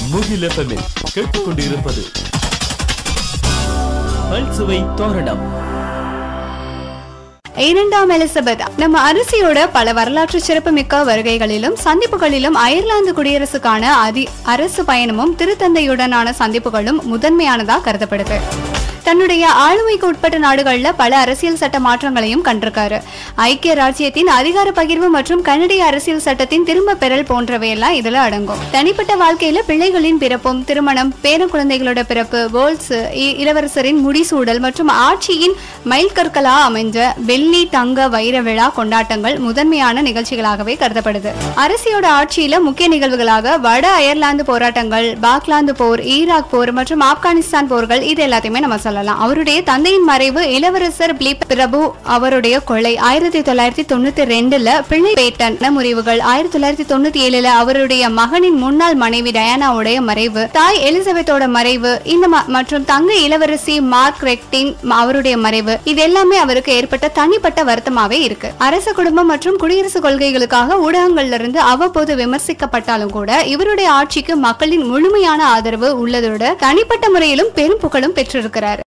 முகில் எஃப்எம்மில் கேட்டுக்கொண்டிருப்பது பல்சுவை தோரணம் இரண்டாம் எலிசபெத் நம்ம அரசியோட பல வரலாற்று சிறப்புமிக்க வருகைகளிலும் சந்திப்புகளிலும் அயர்லாந்து குடியரசுக்கான அதி அரசு பயணமும் திருத்தந்தையுடனான சந்திப்புகளும் முதன்மையானதா கருதப்படுது தன்னுடைய ஆளுமைக்கு உட்பட்ட நாடுகள்ல பல அரசியல் சட்ட மாற்றங்களையும் கண்டிருக்காரு ஐக்கிய ராஜ்யத்தின் அதிகார பகிர்வு மற்றும் கனடிய அரசியல் சட்டத்தின் திரும்ப பெறல் போன்றவையெல்லாம் இதுல அடங்கும் தனிப்பட்ட வாழ்க்கையில பிள்ளைகளின் பிறப்பும் திருமணம் பேர குழந்தைகளோட பிறப்பு வேர்ல்ட்ஸ் இளவரசரின் முடிசூடல் மற்றும் ஆட்சியின் மைல்கற்களா அமைஞ்ச வெள்ளி தங்க வைர விழா கொண்டாட்டங்கள் முதன்மையான நிகழ்ச்சிகளாகவே கருதப்படுது அரசியோட ஆட்சியில முக்கிய நிகழ்வுகளாக வட அயர்லாந்து போராட்டங்கள் பாக்லாந்து போர் ஈராக் போர் மற்றும் ஆப்கானிஸ்தான் போர்கள் இது எல்லாத்தையுமே நம்ம சொல்லலாம் அவருடைய தந்தையின் மறைவு இளவரசர் பிலிப் பிரபு அவருடைய கொலை ஆயிரத்தி தொள்ளாயிரத்தி தொண்ணூத்தி ரெண்டுல பிள்ளை பேட்டன் முறிவுகள் ஆயிரத்தி தொள்ளாயிரத்தி தொண்ணூத்தி ஏழுல அவருடைய மகனின் முன்னாள் மனைவி டயானாவுடைய மறைவு தாய் எலிசபெத்தோட மறைவு இந்த ம- மற்றும் தங்க இளவரசி மார்க் ரெக்டின் அவருடைய மறைவு இது எல்லாமே அவருக்கு ஏற்பட்ட தனிப்பட்ட வருத்தமாவே இருக்கு அரச குடும்பம் மற்றும் குடியரசு கொள்கைகளுக்காக ஊடகங்கள்ல இருந்து அவ்வப்போது விமர்சிக்கப்பட்டாலும் கூட இவருடைய ஆட்சிக்கு மக்களின் முழுமையான ஆதரவு உள்ளதோட தனிப்பட்ட முறையிலும் பெரும் புகழும் பெற்றிருக்கிறார்